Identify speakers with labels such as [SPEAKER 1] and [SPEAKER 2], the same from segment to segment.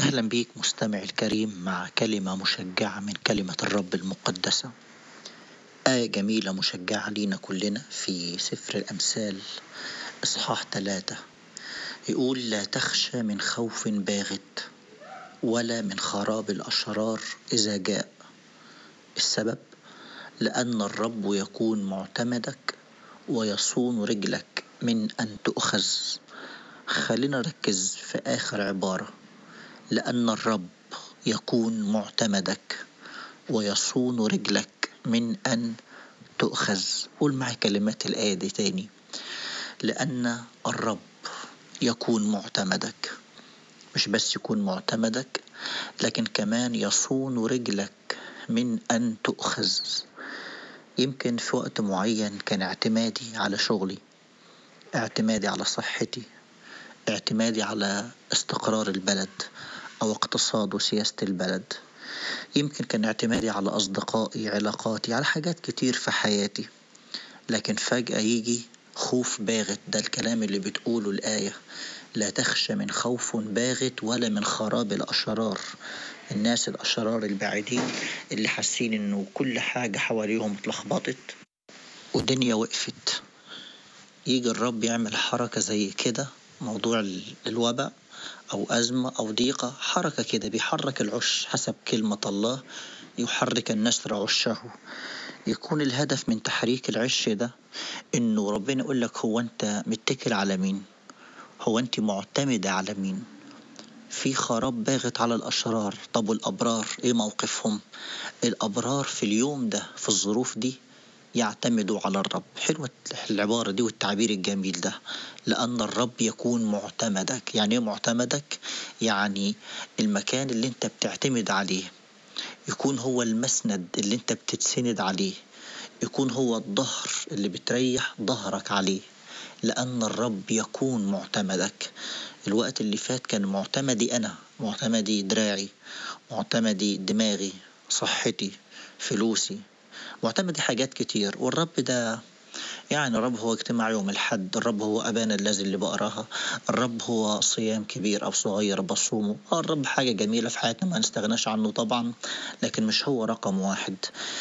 [SPEAKER 1] أهلا بيك مستمع الكريم مع كلمة مشجعة من كلمة الرب المقدسة آية جميلة مشجعة لينا كلنا في سفر الأمثال إصحاح ثلاثة يقول لا تخشى من خوف باغت ولا من خراب الأشرار إذا جاء السبب لأن الرب يكون معتمدك ويصون رجلك من أن تؤخذ خلينا نركز في آخر عبارة لأن الرب يكون معتمدك ويصون رجلك من أن تؤخذ قول معي كلمات الآية دي تاني لأن الرب يكون معتمدك مش بس يكون معتمدك لكن كمان يصون رجلك من أن تؤخذ يمكن في وقت معين كان اعتمادي على شغلي اعتمادي على صحتي اعتمادي على استقرار البلد أو اقتصاد وسياسة البلد يمكن كان اعتمادي على أصدقائي علاقاتي على حاجات كتير في حياتي لكن فجأة يجي خوف باغت ده الكلام اللي بتقوله الآية لا تخشى من خوف باغت ولا من خراب الأشرار الناس الأشرار البعيدين اللي حاسين إنه كل حاجة حواليهم اتلخبطت والدنيا وقفت يجي الرب يعمل حركة زي كده موضوع الوباء أو أزمة أو ضيقة حركة كده بيحرك العش حسب كلمة الله يحرك النسر عشه يكون الهدف من تحريك العش ده إنه ربنا يقول لك هو أنت متكل على مين هو أنت معتمدة على مين في خراب باغت على الأشرار طب والأبرار إيه موقفهم الأبرار في اليوم ده في الظروف دي يعتمدوا على الرب حلوة العبارة دي والتعبير الجميل ده لأن الرب يكون معتمدك يعني إيه معتمدك يعني المكان اللي انت بتعتمد عليه يكون هو المسند اللي انت بتتسند عليه يكون هو الظهر اللي بتريح ظهرك عليه لأن الرب يكون معتمدك الوقت اللي فات كان معتمدي أنا معتمدي دراعي معتمدي دماغي صحتي فلوسي معتمدي حاجات كتير والرب ده يعني الرب هو اجتماع يوم الحد الرب هو أبانا الذي اللي بقراها الرب هو صيام كبير أو صغير بصومه آه الرب حاجة جميلة في حياتنا ما نستغناش عنه طبعا لكن مش هو رقم واحد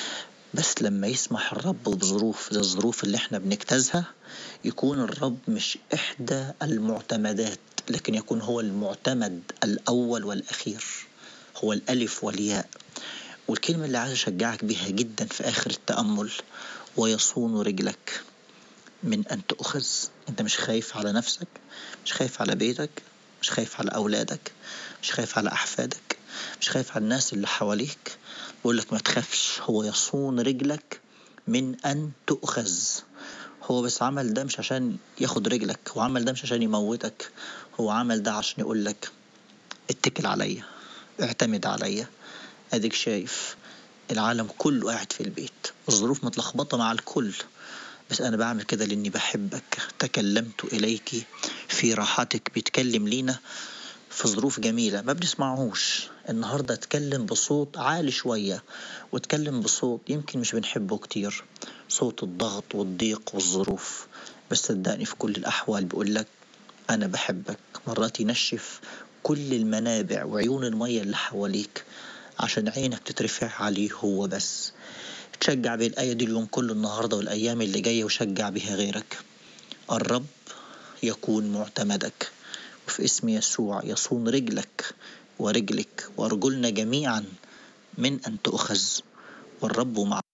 [SPEAKER 1] بس لما يسمح الرب بظروف زي الظروف اللي احنا بنجتازها يكون الرب مش إحدى المعتمدات لكن يكون هو المعتمد الأول والأخير هو الألف والياء والكلمة اللي عايز أشجعك بيها جدا في آخر التأمل ويصون رجلك من أن تؤخذ أنت مش خايف على نفسك مش خايف على بيتك مش خايف على أولادك مش خايف على أحفادك مش خايف على الناس اللي حواليك بقول لك ما تخافش هو يصون رجلك من أن تؤخذ هو بس عمل ده مش عشان ياخد رجلك هو عمل ده مش عشان يموتك هو عمل ده عشان يقول لك اتكل عليا اعتمد عليا اديك شايف العالم كله قاعد في البيت الظروف متلخبطة مع الكل بس أنا بعمل كده لأني بحبك تكلمت إليك في راحتك بيتكلم لينا في ظروف جميلة ما بنسمعهوش النهاردة اتكلم بصوت عالي شوية واتكلم بصوت يمكن مش بنحبه كتير صوت الضغط والضيق والظروف بس صدقني في كل الأحوال بيقول لك أنا بحبك مرات ينشف كل المنابع وعيون المية اللي حواليك عشان عينك تترفع عليه هو بس تشجع بالآية دي اليوم كله النهاردة والأيام اللي جاية وشجع بها غيرك الرب يكون معتمدك وفي اسم يسوع يصون رجلك ورجلك وأرجلنا جميعا من أن تؤخذ والرب مع